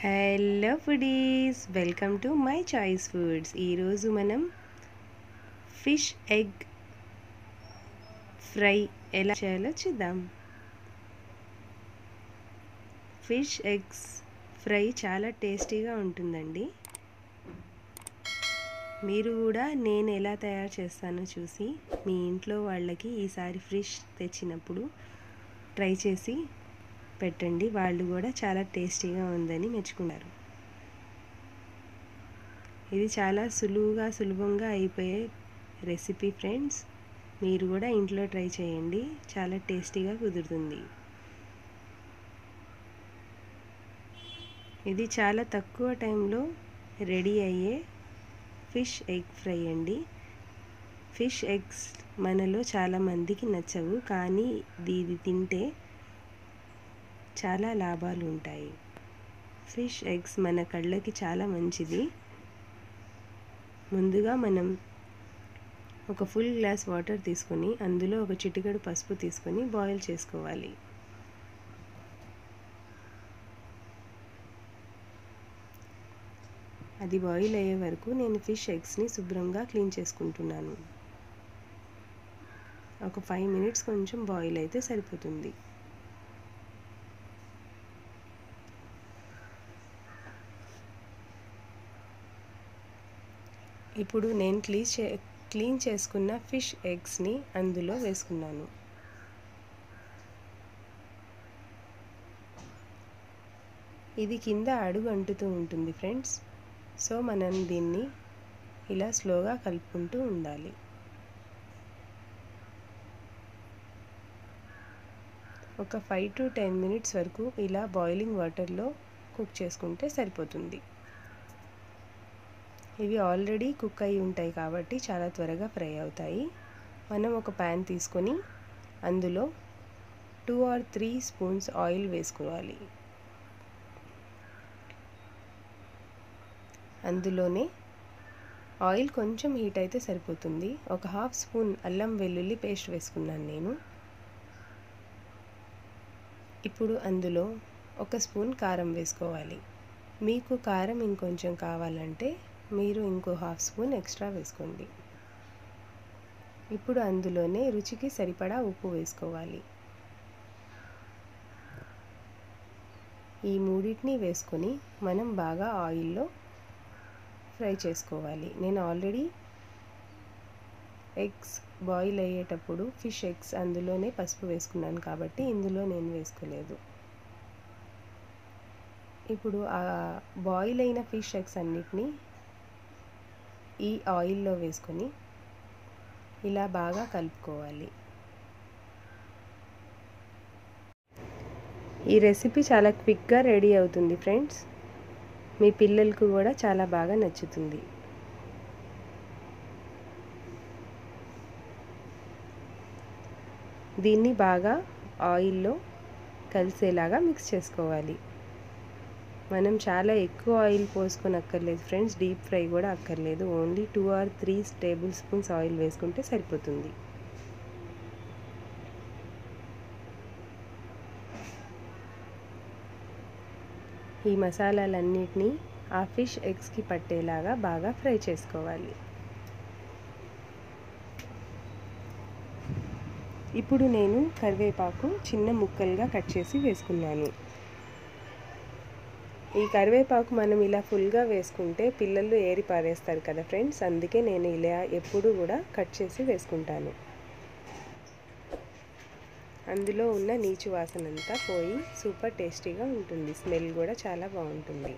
hello foodies welcome to my choice foods ఈరోజు మనం fish egg fry ఎలా చేయాలో చూద్దాం ఫిష్ ఎగ్స్ ఫ్రై చాలా టేస్టీగా ఉంటుందండి మీరు కూడా నేను ఎలా తయారు చేస్తానో చూసి మీ ఇంట్లో వాళ్ళకి ఈసారి ఫిష్ తెచ్చినప్పుడు ట్రై చేసి పెట్టండి వాళ్ళు కూడా చాలా టేస్టీగా ఉందని మెచ్చుకున్నారు ఇది చాలా సులువుగా సులభంగా అయిపోయే రెసిపీ ఫ్రెండ్స్ మీరు కూడా ఇంట్లో ట్రై చేయండి చాలా టేస్టీగా కుదురుతుంది ఇది చాలా తక్కువ టైంలో రెడీ అయ్యే ఫిష్ ఎగ్ ఫ్రై అండి ఫిష్ ఎగ్స్ మనలో చాలామందికి నచ్చవు కానీ ఇది తింటే చాలా లాభాలు ఉంటాయి ఫిష్ ఎగ్స్ మన కళ్ళకి చాలా మంచిది ముందుగా మనం ఒక ఫుల్ గ్లాస్ వాటర్ తీసుకొని అందులో ఒక చిటికెడు పసుపు తీసుకొని బాయిల్ చేసుకోవాలి అది బాయిల్ అయ్యే వరకు నేను ఫిష్ ఎగ్స్ని శుభ్రంగా క్లీన్ చేసుకుంటున్నాను ఒక ఫైవ్ మినిట్స్ కొంచెం బాయిల్ అయితే సరిపోతుంది ఇప్పుడు నేను క్లీన్ చే క్లీన్ చేసుకున్న ఫిష్ ఎగ్స్ని అందులో వేసుకున్నాను ఇది కింద అడుగు అంటుతూ ఉంటుంది ఫ్రెండ్స్ సో మనం దీన్ని ఇలా స్లోగా కలుపుకుంటూ ఉండాలి ఒక ఫైవ్ టు టెన్ మినిట్స్ వరకు ఇలా బాయిలింగ్ వాటర్లో కుక్ చేసుకుంటే సరిపోతుంది ఇవి ఆల్రెడీ కుక్ అయి ఉంటాయి కాబట్టి చాలా త్వరగా ఫ్రై అవుతాయి మనం ఒక ప్యాన్ తీసుకొని అందులో two or three spoons oil వేసుకోవాలి అందులోనే ఆయిల్ కొంచెం హీట్ అయితే సరిపోతుంది ఒక హాఫ్ స్పూన్ అల్లం వెల్లుల్లి పేస్ట్ వేసుకున్నాను నేను ఇప్పుడు అందులో ఒక స్పూన్ కారం వేసుకోవాలి మీకు కారం ఇంకొంచెం కావాలంటే మీరు ఇంకో హాఫ్ స్పూన్ ఎక్స్ట్రా వేసుకోండి ఇప్పుడు అందులోనే రుచికి సరిపడా ఉప్పు వేసుకోవాలి ఈ మూడింటిని వేసుకొని మనం బాగా ఆయిల్లో ఫ్రై చేసుకోవాలి నేను ఆల్రెడీ ఎగ్స్ బాయిల్ అయ్యేటప్పుడు ఫిష్ ఎగ్స్ అందులోనే పసుపు వేసుకున్నాను కాబట్టి ఇందులో నేను వేసుకోలేదు ఇప్పుడు ఆ బాయిల్ అయిన ఫిష్ ఎగ్స్ అన్నిటినీ ఈ ఆయిల్లో వేసుకొని ఇలా బాగా కలుపుకోవాలి ఈ రెసిపీ చాలా క్విక్గా రెడీ అవుతుంది ఫ్రెండ్స్ మీ పిల్లలకు కూడా చాలా బాగా నచ్చుతుంది దీన్ని బాగా ఆయిల్లో కలిసేలాగా మిక్స్ చేసుకోవాలి మనం చాలా ఎక్కువ ఆయిల్ పోసుకొని అక్కర్లేదు ఫ్రెండ్స్ డీప్ ఫ్రై కూడా అక్కర్లేదు only two or three tablespoons oil వేసుకుంటే సరిపోతుంది ఈ మసాలాలన్నిటినీ ఆ ఫిష్ ఎగ్స్కి పట్టేలాగా బాగా ఫ్రై చేసుకోవాలి ఇప్పుడు నేను కరివేపాకు చిన్న ముక్కలుగా కట్ చేసి వేసుకున్నాను ఈ కరివేపాకు మనం ఇలా ఫుల్గా వేసుకుంటే పిల్లలు ఏరి పారేస్తారు కదా ఫ్రెండ్స్ అందుకే నేను ఇలా ఎప్పుడు కూడా కట్ చేసి వేసుకుంటాను అందులో ఉన్న నీచు వాసన అంతా పోయి సూపర్ టేస్టీగా ఉంటుంది స్మెల్ కూడా చాలా బాగుంటుంది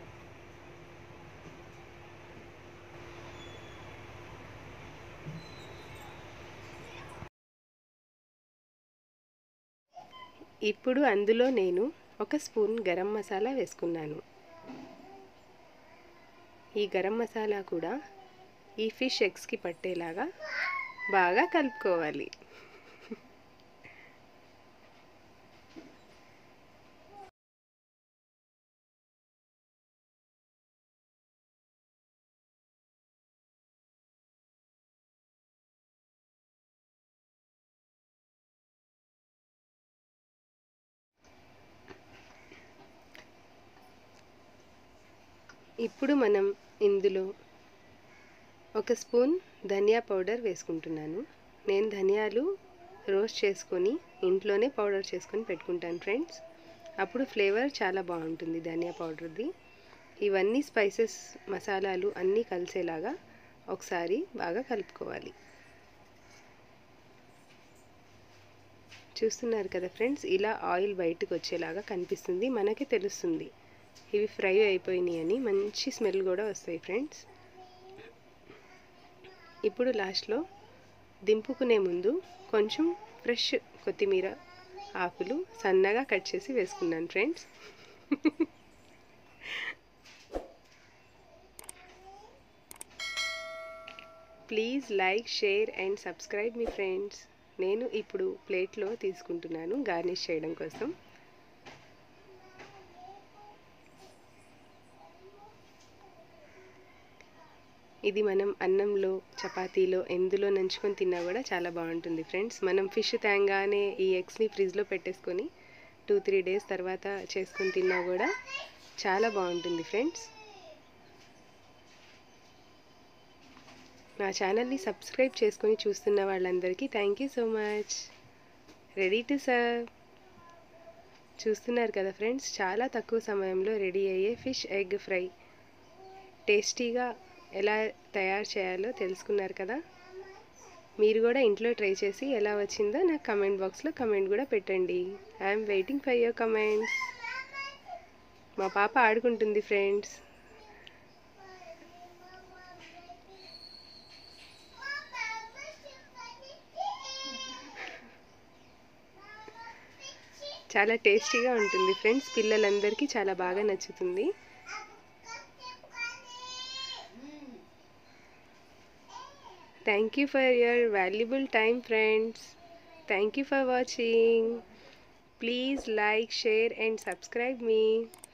ఇప్పుడు అందులో నేను ఒక స్పూన్ గరం మసాలా వేసుకున్నాను ఈ గరం మసాలా కూడా ఈ ఫిష్ ఎగ్స్కి పట్టేలాగా బాగా కలుపుకోవాలి ఇప్పుడు మనం ఇందులో ఒక స్పూన్ ధనియా పౌడర్ వేసుకుంటున్నాను నేను ధనియాలు రోస్ట్ చేసుకొని ఇంట్లోనే పౌడర్ చేసుకొని పెట్టుకుంటాను ఫ్రెండ్స్ అప్పుడు ఫ్లేవర్ చాలా బాగుంటుంది ధనియా పౌడర్ది ఇవన్నీ స్పైసెస్ మసాలాలు అన్నీ కలిసేలాగా ఒకసారి బాగా కలుపుకోవాలి చూస్తున్నారు కదా ఫ్రెండ్స్ ఇలా ఆయిల్ బయటకు వచ్చేలాగా కనిపిస్తుంది మనకి తెలుస్తుంది ఇవి ఫ్రై అయిపోయినాయి అని మంచి స్మెల్ కూడా వస్తాయి ఫ్రెండ్స్ ఇప్పుడు లాస్ట్లో దింపుకునే ముందు కొంచెం ఫ్రెష్ కొత్తిమీర ఆకులు సన్నగా కట్ చేసి వేసుకున్నాను friends please like share and subscribe మీ ఫ్రెండ్స్ నేను ఇప్పుడు ప్లేట్లో తీసుకుంటున్నాను గార్నిష్ చేయడం కోసం ఇది మనం అన్నంలో చపాతీలో ఎందులో నంచుకొని తిన్నా కూడా చాలా బాగుంటుంది ఫ్రెండ్స్ మనం ఫిష్ తేంగానే ఈ ఎగ్స్ని ఫ్రిడ్జ్లో పెట్టేసుకొని టూ త్రీ డేస్ తర్వాత చేసుకొని తిన్నా కూడా చాలా బాగుంటుంది ఫ్రెండ్స్ నా ఛానల్ని సబ్స్క్రైబ్ చేసుకొని చూస్తున్న వాళ్ళందరికీ thank you so much ready to serve చూస్తున్నారు కదా ఫ్రెండ్స్ చాలా తక్కువ సమయంలో రెడీ అయ్యే ఫిష్ ఎగ్ ఫ్రై టేస్టీగా ఎలా తయారు చేయాలో తెలుసుకున్నారు కదా మీరు కూడా ఇంట్లో ట్రై చేసి ఎలా వచ్చిందో నాకు కమెంట్ బాక్స్లో కమెంట్ కూడా పెట్టండి I'm waiting for your comments మా పాప ఆడుకుంటుంది ఫ్రెండ్స్ చాలా టేస్టీగా ఉంటుంది ఫ్రెండ్స్ పిల్లలందరికీ చాలా బాగా నచ్చుతుంది thank you for your valuable time friends thank you for watching please like share and subscribe me